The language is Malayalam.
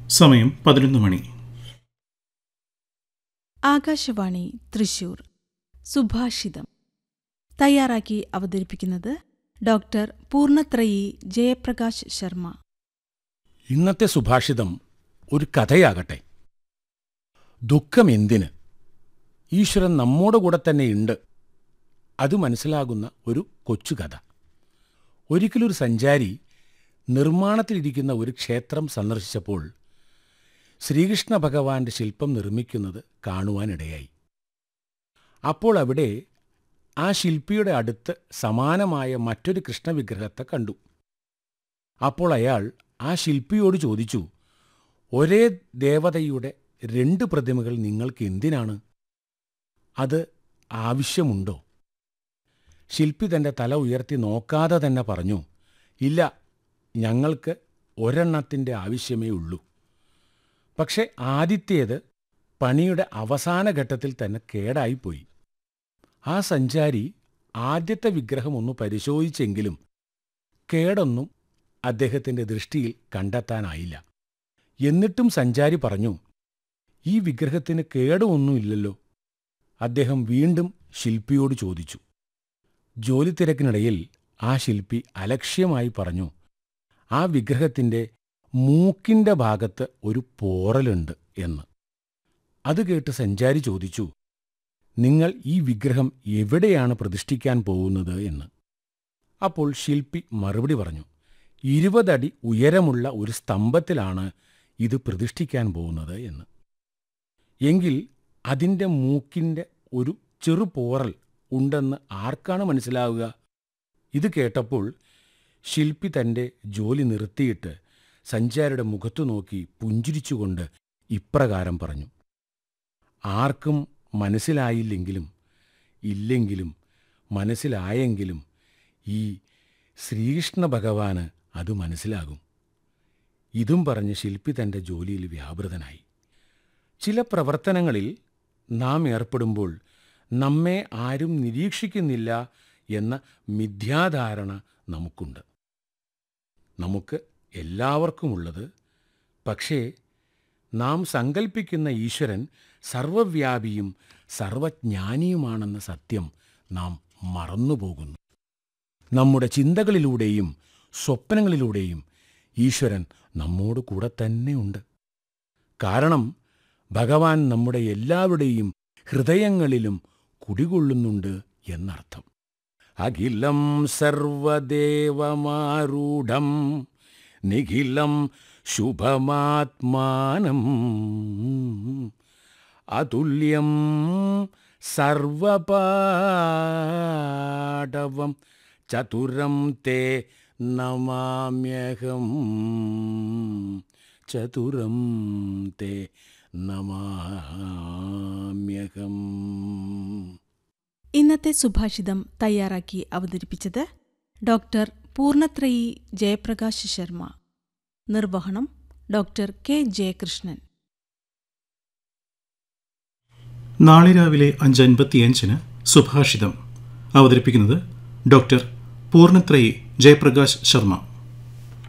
സമയം പതിനൊന്ന് മണി ആകാശവാണി തൃശൂർ സുഭാഷിതം തയ്യാറാക്കി അവതരിപ്പിക്കുന്നത് ഡോക്ടർ പൂർണത്രയി ജയപ്രകാശ് ശർമ്മ ഇന്നത്തെ സുഭാഷിതം ഒരു കഥയാകട്ടെ ദുഃഖം എന്തിന് ഈശ്വരൻ നമ്മോട് കൂടെ തന്നെയുണ്ട് അത് മനസ്സിലാകുന്ന ഒരു കൊച്ചു കഥ ഒരിക്കലൊരു സഞ്ചാരി നിർമ്മാണത്തിലിരിക്കുന്ന ഒരു ക്ഷേത്രം സന്ദർശിച്ചപ്പോൾ ശ്രീകൃഷ്ണ ഭഗവാന്റെ ശില്പം നിർമ്മിക്കുന്നത് കാണുവാനിടയായി അപ്പോൾ അവിടെ ആ ശില്പിയുടെ അടുത്ത് സമാനമായ മറ്റൊരു കൃഷ്ണവിഗ്രഹത്തെ കണ്ടു അപ്പോൾ അയാൾ ആ ശില്പിയോട് ചോദിച്ചു ഒരേ ദേവതയുടെ രണ്ട് പ്രതിമകൾ നിങ്ങൾക്ക് എന്തിനാണ് അത് ആവശ്യമുണ്ടോ ശില്പി തന്റെ തല ഉയർത്തി നോക്കാതെ തന്നെ പറഞ്ഞു ഇല്ല ഞങ്ങൾക്ക് ഒരെണ്ണത്തിൻ്റെ ആവശ്യമേ ഉള്ളൂ പക്ഷെ ആദ്യത്തേത് പണിയുടെ അവസാന ഘട്ടത്തിൽ തന്നെ കേടായിപ്പോയി ആ സഞ്ചാരി ആദ്യത്തെ വിഗ്രഹം ഒന്ന് പരിശോധിച്ചെങ്കിലും കേടൊന്നും അദ്ദേഹത്തിൻ്റെ ദൃഷ്ടിയിൽ കണ്ടെത്താനായില്ല എന്നിട്ടും സഞ്ചാരി പറഞ്ഞു ഈ വിഗ്രഹത്തിന് കേടുമൊന്നുമില്ലല്ലോ അദ്ദേഹം വീണ്ടും ശില്പിയോട് ചോദിച്ചു ജോലി തിരക്കിനിടയിൽ ആ ശില്പി അലക്ഷ്യമായി പറഞ്ഞു ആ വിഗ്രഹത്തിൻ്റെ മൂക്കിൻ്റെ ഭാഗത്ത് ഒരു പോറലുണ്ട് എന്ന് അത് കേട്ട് സഞ്ചാരി ചോദിച്ചു നിങ്ങൾ ഈ വിഗ്രഹം എവിടെയാണ് പ്രതിഷ്ഠിക്കാൻ പോകുന്നത് എന്ന് അപ്പോൾ ശില്പി മറുപടി പറഞ്ഞു ഇരുപതടി ഉയരമുള്ള ഒരു സ്തംഭത്തിലാണ് ഇത് പ്രതിഷ്ഠിക്കാൻ പോകുന്നത് എന്ന് എങ്കിൽ അതിൻ്റെ മൂക്കിൻ്റെ ഒരു ചെറുപോറൽ ഉണ്ടെന്ന് ആർക്കാണ് മനസ്സിലാവുക ഇത് കേട്ടപ്പോൾ ശില്പി തൻ്റെ ജോലി നിർത്തിയിട്ട് സഞ്ചാരിയുടെ മുഖത്തു നോക്കി പുഞ്ചിരിച്ചുകൊണ്ട് ഇപ്രകാരം പറഞ്ഞു ആർക്കും മനസ്സിലായില്ലെങ്കിലും ഇല്ലെങ്കിലും മനസ്സിലായെങ്കിലും ഈ ശ്രീകൃഷ്ണ ഭഗവാന് അത് മനസ്സിലാകും ഇതും പറഞ്ഞ് ശില്പി തൻ്റെ ജോലിയിൽ വ്യാപൃതനായി ചില പ്രവർത്തനങ്ങളിൽ നാം ഏർപ്പെടുമ്പോൾ നമ്മെ ആരും നിരീക്ഷിക്കുന്നില്ല എന്ന മിഥ്യാധാരണ നമുക്കുണ്ട് നമുക്ക് എല്ലാവർക്കുമുള്ളത് പക്ഷേ നാം സങ്കൽപ്പിക്കുന്ന ഈശ്വരൻ സർവവ്യാപിയും സർവജ്ഞാനിയുമാണെന്ന സത്യം നാം മറന്നുപോകുന്നു നമ്മുടെ ചിന്തകളിലൂടെയും സ്വപ്നങ്ങളിലൂടെയും ഈശ്വരൻ നമ്മോട് കൂടെ തന്നെയുണ്ട് കാരണം ഭഗവാൻ നമ്മുടെ എല്ലാവരുടെയും ഹൃദയങ്ങളിലും കുടികൊള്ളുന്നുണ്ട് എന്നർത്ഥം അഖിലം സർവദേവമാരൂഢം നിഖിലം ശുഭമാത്മാനം അതുല്യം സർവപാടവം ചതുരം തേ നമാമ്യഹം ചതുരം തേ നമാമ്യഹം ഇന്നത്തെ സുഭാഷിതം തയ്യാറാക്കി അവതരിപ്പിച്ചത് ഡോക്ടർ പൂർണത്രയി ജയപ്രകാശ് ശർമ്മ നിർവഹണം ഡോക്ടർ കെ ജയകൃഷ്ണൻ നാളെ രാവിലെ അഞ്ച് അൻപത്തിയഞ്ചിന് സുഭാഷിതം അവതരിപ്പിക്കുന്നത് ഡോക്ടർ പൂർണത്രയി ജയപ്രകാശ് ശർമ്മ